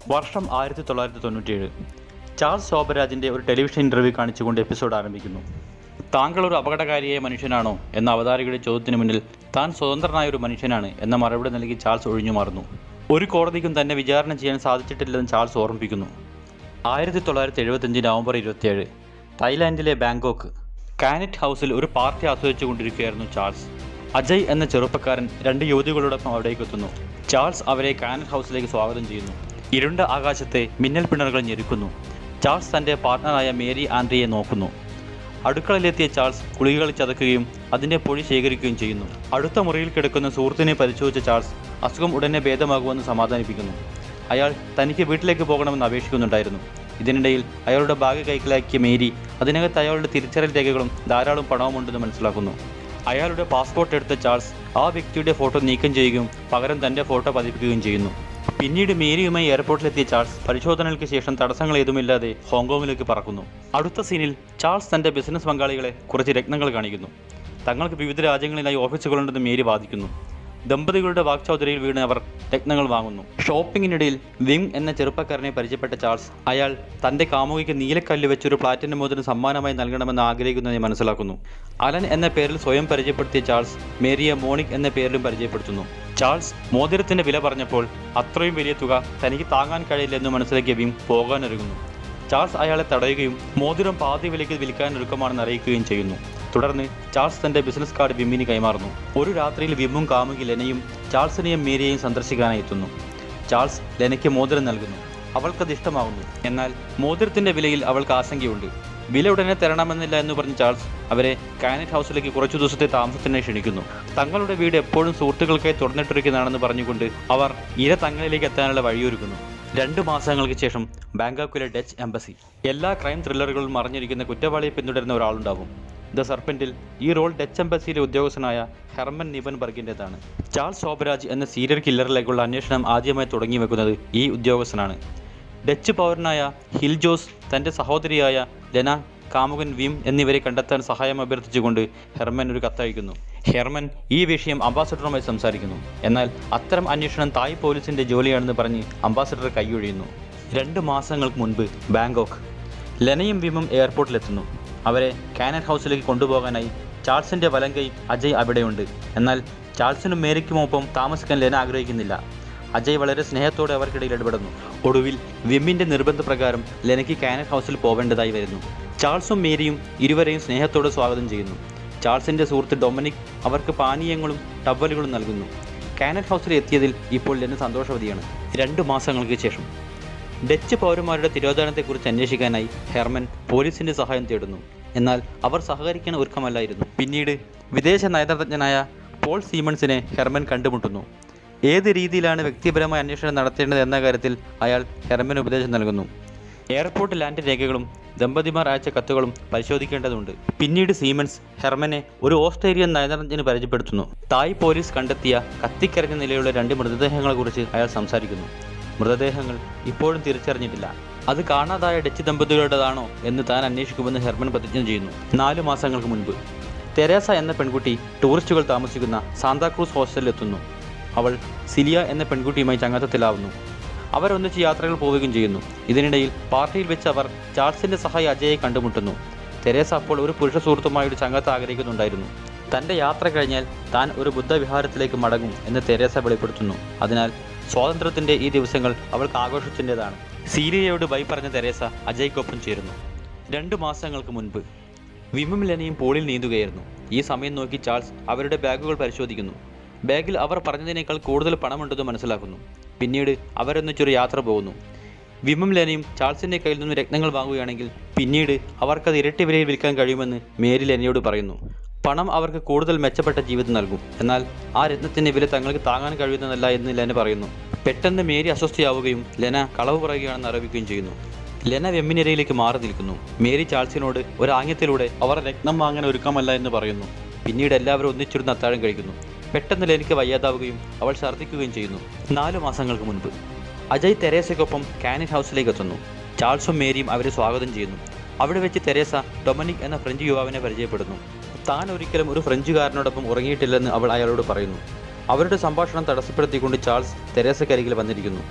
വർഷം ആയിരത്തി തൊള്ളായിരത്തി തൊണ്ണൂറ്റിയേഴ് ചാൾസ് ശോഭരാജിൻ്റെ ഒരു ടെലിവിഷൻ ഇൻ്റർവ്യൂ കാണിച്ചുകൊണ്ട് എപ്പിസോഡ് ആരംഭിക്കുന്നു താങ്കൾ ഒരു അപകടകാരിയായ മനുഷ്യനാണോ എന്ന അവതാരികയുടെ ചോദ്യത്തിന് മുന്നിൽ താൻ സ്വതന്ത്രനായ ഒരു മനുഷ്യനാണ് എന്ന മറുപടി നൽകി ചാൾസ് ഒഴിഞ്ഞു മാറുന്നു ഒരു കോടതിക്കും തന്നെ വിചാരണ ചെയ്യാൻ സാധിച്ചിട്ടില്ലെന്ന് ചാൾസ് ഓർമ്മിപ്പിക്കുന്നു ആയിരത്തി തൊള്ളായിരത്തി എഴുപത്തഞ്ച് നവംബർ ഇരുപത്തിയേഴ് തായ്ലാൻഡിലെ ബാങ്കോക്ക് കാനറ്റ് ഹൗസിൽ ഒരു പാർട്ടി ആസ്വദിച്ചുകൊണ്ടിരിക്കുകയായിരുന്നു ചാൾസ് അജയ് എന്ന ചെറുപ്പക്കാരൻ രണ്ട് യുവതികളോടൊപ്പം അവിടേക്ക് എത്തുന്നു ചാൾസ് അവരെ കാനറ്റ് ഹൗസിലേക്ക് സ്വാഗതം ചെയ്യുന്നു ഇരുണ്ട ആകാശത്തെ മിന്നൽ പിണറുകൾ ഞെരുക്കുന്നു ചാൾസ് തൻ്റെ പാർട്ട്ണറായ മേരി ആൻഡ്രിയെ നോക്കുന്നു അടുക്കളയിലെത്തിയ ചാൾസ് കുളികൾ ചതക്കുകയും അതിൻ്റെ പൊടി ശേഖരിക്കുകയും ചെയ്യുന്നു അടുത്ത മുറിയിൽ കിടക്കുന്ന സുഹൃത്തിനെ പരിശോധിച്ച ചാൾസ് അസുഖം ഉടനെ ഭേദമാകുമെന്ന് സമാധാനിപ്പിക്കുന്നു അയാൾ തനിക്ക് വീട്ടിലേക്ക് പോകണമെന്ന് അപേക്ഷിക്കുന്നുണ്ടായിരുന്നു ഇതിനിടയിൽ അയാളുടെ ബാഗ് കൈക്കലാക്കിയ മേരി അതിനകത്ത് അയാളുടെ തിരിച്ചറിയൽ രേഖകളും ധാരാളം പണവുമുണ്ടെന്ന് മനസ്സിലാക്കുന്നു അയാളുടെ പാസ്പോർട്ട് എടുത്ത ചാൾസ് ആ വ്യക്തിയുടെ ഫോട്ടോ നീക്കം ചെയ്യുകയും പകരം തൻ്റെ ഫോട്ടോ പതിപ്പിക്കുകയും ചെയ്യുന്നു പിന്നീട് മേരിയുമായി എയർപോർട്ടിലെത്തിയ ചാൾസ് പരിശോധനകൾക്ക് ശേഷം തടസ്സങ്ങൾ ഏതുമില്ലാതെ ഹോങ്കോങ്ങിലേക്ക് പറക്കുന്നു അടുത്ത സീനിൽ ചാൾസ് തൻ്റെ ബിസിനസ് പങ്കാളികളെ കുറച്ച് രത്നങ്ങൾ കാണിക്കുന്നു തങ്ങൾക്ക് വിവിധ രാജ്യങ്ങളിലായി ഓഫീസുകളുണ്ടെന്ന് മേരി വാദിക്കുന്നു ദമ്പതികളുടെ വാക്ചൗധരിയിൽ വീണ് അവർ രത്നങ്ങൾ വാങ്ങുന്നു ഷോപ്പിങ്ങിനിടയിൽ വിങ് എന്ന ചെറുപ്പക്കാരനെ പരിചയപ്പെട്ട ചാൾസ് അയാൾ തൻ്റെ കാമുകിക്ക് നീലക്കല്ല് വെച്ചൊരു പ്ലാറ്റിനം മോതിരം സമ്മാനമായി നൽകണമെന്ന് ആഗ്രഹിക്കുന്നതായി മനസ്സിലാക്കുന്നു അലൻ എന്ന പേരിൽ സ്വയം പരിചയപ്പെടുത്തിയ ചാൾസ് മേരിയെ മോണിക് എന്ന പേരിലും പരിചയപ്പെടുത്തുന്നു ചാൾസ് മോതിരത്തിന്റെ വില പറഞ്ഞപ്പോൾ അത്രയും വലിയ തുക തനിക്ക് താങ്ങാൻ കഴിയില്ലെന്ന് മനസ്സിലാക്കിയ വിം പോകാനൊരുങ്ങുന്നു ചാൾസ് അയാളെ തടയുകയും മോതിരം പാതി വിലയ്ക്ക് വിൽക്കാൻ ഒരുക്കമാണെന്ന് അറിയിക്കുകയും ചെയ്യുന്നു തുടർന്ന് ചാൾസ് തന്റെ ബിസിനസ് കാർഡ് വിമ്മിന് കൈമാറുന്നു ഒരു രാത്രിയിൽ വിമ്മും കാമുകി ലെനയും ചാൾസിനെയും മേരിയെയും സന്ദർശിക്കാനായി എത്തുന്നു ചാൾസ് ലെനയ്ക്ക് മോതിരം നൽകുന്നു അവൾക്കത് ഇഷ്ടമാവുന്നു എന്നാൽ മോതിരത്തിന്റെ വിലയിൽ അവൾക്ക് ആശങ്കയുണ്ട് വില ഉടനെ തരണമെന്നില്ല എന്ന് പറഞ്ഞ് ചാൾസ് അവരെ കാനറ്റ് ഹൗസിലേക്ക് കുറച്ചു ദിവസത്തെ താമസത്തിനായി ക്ഷണിക്കുന്നു തങ്ങളുടെ വീട് എപ്പോഴും സുഹൃത്തുക്കൾക്കായി തുറന്നിട്ടിരിക്കുന്നതാണെന്ന് പറഞ്ഞുകൊണ്ട് അവർ ഇര തങ്ങളിലേക്ക് എത്താനുള്ള വഴിയൊരുക്കുന്നു രണ്ട് മാസങ്ങൾക്ക് ശേഷം ബാങ്കോക്കിലെ ഡച്ച് എംബസി എല്ലാ ക്രൈം ത്രില്ലറുകളും മറിഞ്ഞിരിക്കുന്ന കുറ്റവാളിയെ പിന്തുടരുന്ന ഒരാളുണ്ടാവും ദ സർപ്പൻറ്റിൽ ഈ റോൾ ഡച്ച് എംബസിയിലെ ഉദ്യോഗസ്ഥനായ ഹെർമൻ നിബൻബർഗിൻ്റെതാണ് ചാൾസ് ശോഭരാജ് എന്ന സീരിയൽ കില്ലറിലേക്കുള്ള അന്വേഷണം ആദ്യമായി തുടങ്ങി വെക്കുന്നത് ഈ ഉദ്യോഗസ്ഥനാണ് ഡച്ച് പൗരനായ ഹിൽ ജോസ് തൻ്റെ സഹോദരിയായ ലെന കാമുകൻ വിം എന്നിവരെ കണ്ടെത്താൻ സഹായം അഭ്യർത്ഥിച്ചുകൊണ്ട് ഹെർമൻ ഒരു കത്തയക്കുന്നു ഹെർമൻ ഈ വിഷയം അംബാസഡറുമായി സംസാരിക്കുന്നു എന്നാൽ അത്തരം അന്വേഷണം തായ് പോലീസിന്റെ ജോലിയാണെന്ന് പറഞ്ഞ് അംബാസഡർ കൈയൊഴിയുന്നു രണ്ട് മാസങ്ങൾക്ക് മുൻപ് ബാങ്കോക്ക് ലെനയും വിമും എയർപോർട്ടിലെത്തുന്നു അവരെ കാനറ്റ് ഹൗസിലേക്ക് കൊണ്ടുപോകാനായി ചാൾസിന്റെ വലങ്കൈ അജയ് അവിടെയുണ്ട് എന്നാൽ ചാൾസിനും മേരിക്കുമൊപ്പം താമസിക്കാൻ ലെന ആഗ്രഹിക്കുന്നില്ല അജയ് വളരെ സ്നേഹത്തോടെ അവർക്കിടയിൽ ഇടപെടുന്നു ഒടുവിൽ വിമ്മിന്റെ നിർബന്ധപ്രകാരം ലെനയ്ക്ക് കാനറ്റ് ഹൗസിൽ പോവേണ്ടതായി വരുന്നു ചാൾസും മേരിയും ഇരുവരെയും സ്നേഹത്തോടെ സ്വാഗതം ചെയ്യുന്നു ചാൾസിന്റെ സുഹൃത്ത് ഡൊമിനിക് അവർക്ക് പാനീയങ്ങളും ടവലുകളും നൽകുന്നു കാനറ്റ് ഹൗസിൽ എത്തിയതിൽ ഇപ്പോൾ ലെന സന്തോഷവതിയാണ് രണ്ട് മാസങ്ങൾക്ക് ശേഷം ഡച്ച് പൗരന്മാരുടെ തിരോധാനത്തെക്കുറിച്ച് അന്വേഷിക്കാനായി ഹെർമൻ പോലീസിന്റെ സഹായം തേടുന്നു എന്നാൽ അവർ സഹകരിക്കാൻ ഒരുക്കമല്ലായിരുന്നു പിന്നീട് വിദേശ നയതന്ത്രജ്ഞനായ പോൾ സീമൺസിനെ ഹെർമൻ കണ്ടുമുട്ടുന്നു ഏത് രീതിയിലാണ് വ്യക്തിപരമായ അന്വേഷണം നടത്തേണ്ടത് എന്ന കാര്യത്തിൽ അയാൾ ഹെർമൻ ഉപദേശം നൽകുന്നു എയർപോർട്ട് ലാൻഡ് രേഖകളും ദമ്പതിമാർ അയച്ച കത്തുകളും പരിശോധിക്കേണ്ടതുണ്ട് പിന്നീട് സീമൻസ് ഹെർമനെ ഒരു ഓസ്ട്രേലിയൻ നയതന്ത്രജ്ഞന് പരിചയപ്പെടുത്തുന്നു തായ് പോലീസ് കണ്ടെത്തിയ കത്തിക്കരഞ്ഞ നിലയുള്ള രണ്ട് മൃതദേഹങ്ങളെക്കുറിച്ച് അയാൾ സംസാരിക്കുന്നു മൃതദേഹങ്ങൾ ഇപ്പോഴും തിരിച്ചറിഞ്ഞിട്ടില്ല അത് കാണാതായ ഡച്ച് ദമ്പതികളുടേതാണോ എന്ന് താൻ അന്വേഷിക്കുമെന്ന് ഹെർമൻ പ്രതിജ്ഞ ചെയ്യുന്നു നാലു മാസങ്ങൾക്ക് മുൻപ് തെരേസ എന്ന പെൺകുട്ടി ടൂറിസ്റ്റുകൾ താമസിക്കുന്ന സാന്താക്രൂസ് ഹോസ്റ്റലിൽ എത്തുന്നു അവൾ സിലിയ എന്ന പെൺകുട്ടിയുമായി ചങ്ങാത്തത്തിലാവുന്നു അവരൊന്നിച്ച് യാത്രകൾ പോവുകയും ചെയ്യുന്നു ഇതിനിടയിൽ പാർട്ടിയിൽ വെച്ച് അവർ ചാൾസിന്റെ സഹായി അജയെ കണ്ടുമുട്ടുന്നു തെരേസ അപ്പോൾ ഒരു പുരുഷ സുഹൃത്തുമായി ഒരു ചങ്ങാത്ത ആഗ്രഹിക്കുന്നുണ്ടായിരുന്നു തന്റെ യാത്ര കഴിഞ്ഞാൽ താൻ ഒരു ബുദ്ധവിഹാരത്തിലേക്ക് മടങ്ങും എന്ന് തെരേസ വെളിപ്പെടുത്തുന്നു അതിനാൽ സ്വാതന്ത്ര്യത്തിന്റെ ഈ ദിവസങ്ങൾ അവൾക്ക് ആഘോഷത്തിൻ്റെതാണ് സീരിയയോട് ബൈ പറഞ്ഞ തെരേസ അജയ്ക്കൊപ്പം ചേരുന്നു രണ്ടു മാസങ്ങൾക്ക് മുൻപ് വിമും ലെനയും പൂളിൽ നീന്തുകയായിരുന്നു ഈ സമയം നോക്കി ചാൾസ് അവരുടെ ബാഗുകൾ പരിശോധിക്കുന്നു ബാഗിൽ അവർ പറഞ്ഞതിനേക്കാൾ കൂടുതൽ പണമുണ്ടെന്ന് മനസ്സിലാക്കുന്നു പിന്നീട് അവരൊന്നിച്ചൊരു യാത്ര പോകുന്നു വിമും ലെനയും ചാൾസിന്റെ കയ്യിൽ നിന്ന് രത്നങ്ങൾ വാങ്ങുകയാണെങ്കിൽ പിന്നീട് അവർക്കത് ഇരട്ടി വിലയിൽ വിൽക്കാൻ കഴിയുമെന്ന് മേരി ലെനയോട് പറയുന്നു പണം അവർക്ക് കൂടുതൽ മെച്ചപ്പെട്ട ജീവിതം നൽകും എന്നാൽ ആ രത്നത്തിന്റെ വില തങ്ങൾക്ക് താങ്ങാൻ കഴിയുന്നതല്ല എന്ന് ലെന പറയുന്നു പെട്ടെന്ന് മേരി അസ്വസ്ഥയാവുകയും ലെന കളവ് പറയുകയാണെന്ന് ആരോപിക്കുകയും ചെയ്യുന്നു ലെന വെമ്മിനിരയിലേക്ക് മാറി നിൽക്കുന്നു മേരി ചാൾസിനോട് ഒരു ആംഗ്യത്തിലൂടെ അവർ രത്നം വാങ്ങാൻ ഒരുക്കമല്ല എന്ന് പറയുന്നു പിന്നീട് എല്ലാവരും ഒന്നിച്ചിരുന്ന് അത്താഴം കഴിക്കുന്നു പെട്ടെന്ന് ലെനിക്ക് വയ്യാതാവുകയും അവൾ ഛർദ്ദിക്കുകയും ചെയ്യുന്നു നാലു മാസങ്ങൾക്ക് മുൻപ് അജയ് തെരേസയ്ക്കൊപ്പം കാനറ്റ് ഹൗസിലേക്ക് എത്തുന്നു ചാൾസും മേരിയും അവരെ സ്വാഗതം ചെയ്യുന്നു അവിടെ വെച്ച് തെരേസ ഡൊമനിക് എന്ന ഫ്രഞ്ച് യുവാവിനെ പരിചയപ്പെടുന്നു താൻ ഒരിക്കലും ഒരു ഫ്രഞ്ചുകാരനോടൊപ്പം ഉറങ്ങിയിട്ടില്ലെന്ന് അവൾ അയാളോട് പറയുന്നു അവരുടെ സംഭാഷണം തടസ്സപ്പെടുത്തിക്കൊണ്ട് ചാൾസ് തെരേസക്കരികിൽ വന്നിരിക്കുന്നു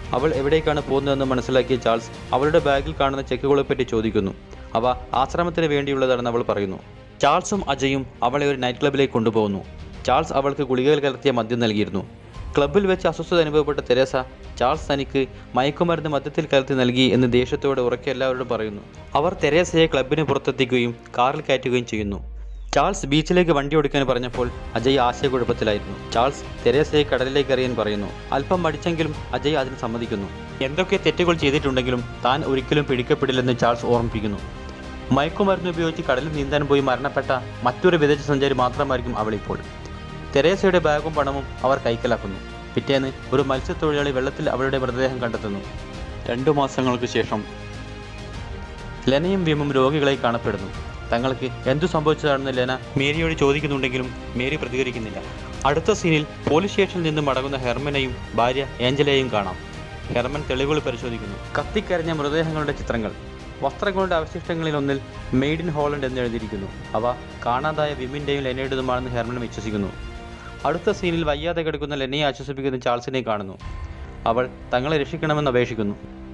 അവൾ എവിടേക്കാണ് പോകുന്നതെന്ന് മനസ്സിലാക്കിയ ചാൾസ് അവളുടെ ബാഗിൽ കാണുന്ന ചെക്കുകളെപ്പറ്റി ചോദിക്കുന്നു അവ ആശ്രമത്തിന് വേണ്ടിയുള്ളതാണെന്ന് അവൾ പറയുന്നു ചാൾസും അജയും അവളെ ഒരു നൈറ്റ് ക്ലബിലേക്ക് കൊണ്ടുപോകുന്നു ചാൾസ് അവൾക്ക് ഗുളികകൾ കലർത്തിയ മദ്യം നൽകിയിരുന്നു ക്ലബ്ബിൽ വെച്ച് അസ്വസ്ഥത അനുഭവപ്പെട്ട തെരേസ ചാൾസ് തനിക്ക് മയക്കുമരുന്ന് മദ്യത്തിൽ കലർത്തി നൽകി എന്ന് ദേഷ്യത്തോടെ ഉറക്കെ എല്ലാവരോടും പറയുന്നു അവർ തെരേസയെ ക്ലബിന് പുറത്തെത്തിക്കുകയും കാറിൽ കയറ്റുകയും ചെയ്യുന്നു ചാൾസ് ബീച്ചിലേക്ക് വണ്ടി ഓടിക്കാൻ പറഞ്ഞപ്പോൾ അജയ് ആശയക്കുഴപ്പത്തിലായിരുന്നു ചാൾസ് തെരേസയെ കടലിലേക്ക് എറിയാൻ പറയുന്നു അല്പം മടിച്ചെങ്കിലും അജയ് അതിന് സമ്മതിക്കുന്നു എന്തൊക്കെ തെറ്റുകൾ ചെയ്തിട്ടുണ്ടെങ്കിലും താൻ ഒരിക്കലും പിടിക്കപ്പെടില്ലെന്ന് ചാൾസ് ഓർമ്മിപ്പിക്കുന്നു മയക്കുമരുന്ന് ഉപയോഗിച്ച് കടലിൽ നീന്താൻ പോയി മരണപ്പെട്ട മറ്റൊരു വിദേശ സഞ്ചാരി മാത്രമായിരിക്കും അവളിപ്പോൾ തെരേസയുടെ ബാഗും പണവും അവർ കൈക്കലാക്കുന്നു പിറ്റേന്ന് ഒരു മത്സ്യത്തൊഴിലാളി വെള്ളത്തിൽ അവളുടെ മൃതദേഹം കണ്ടെത്തുന്നു രണ്ടു മാസങ്ങൾക്ക് ശേഷം ലെനയും വിമും രോഗികളായി കാണപ്പെടുന്നു തങ്ങൾക്ക് എന്തു സംഭവിച്ചതാണെന്ന് ലെന മേരിയോട് ചോദിക്കുന്നുണ്ടെങ്കിലും മേരി പ്രതികരിക്കുന്നില്ല അടുത്ത സീനിൽ പോലീസ് സ്റ്റേഷനിൽ നിന്ന് മടങ്ങുന്ന ഹെർമനെയും ഭാര്യ ഏഞ്ചലയെയും കാണാം ഹെർമൻ തെളിവുകൾ പരിശോധിക്കുന്നു കത്തിക്കരഞ്ഞ മൃതദേഹങ്ങളുടെ ചിത്രങ്ങൾ വസ്ത്രങ്ങളുടെ അവശിഷ്ടങ്ങളിൽ ഒന്നിൽ മെയ്ഡ് ഇൻ ഹോളണ്ട് എന്ന് എഴുതിയിരിക്കുന്നു അവ കാണാതായ വിമിൻ്റെയും ലെനയുടേതുമാണെന്ന് ഹെർമൻ വിശ്വസിക്കുന്നു അടുത്ത സീനിൽ വയ്യാതെ കിടക്കുന്ന ലെനയെ ആശ്വസിപ്പിക്കുന്ന ചാൾസിനെ കാണുന്നു അവൾ തങ്ങളെ രക്ഷിക്കണമെന്ന് അപേക്ഷിക്കുന്നു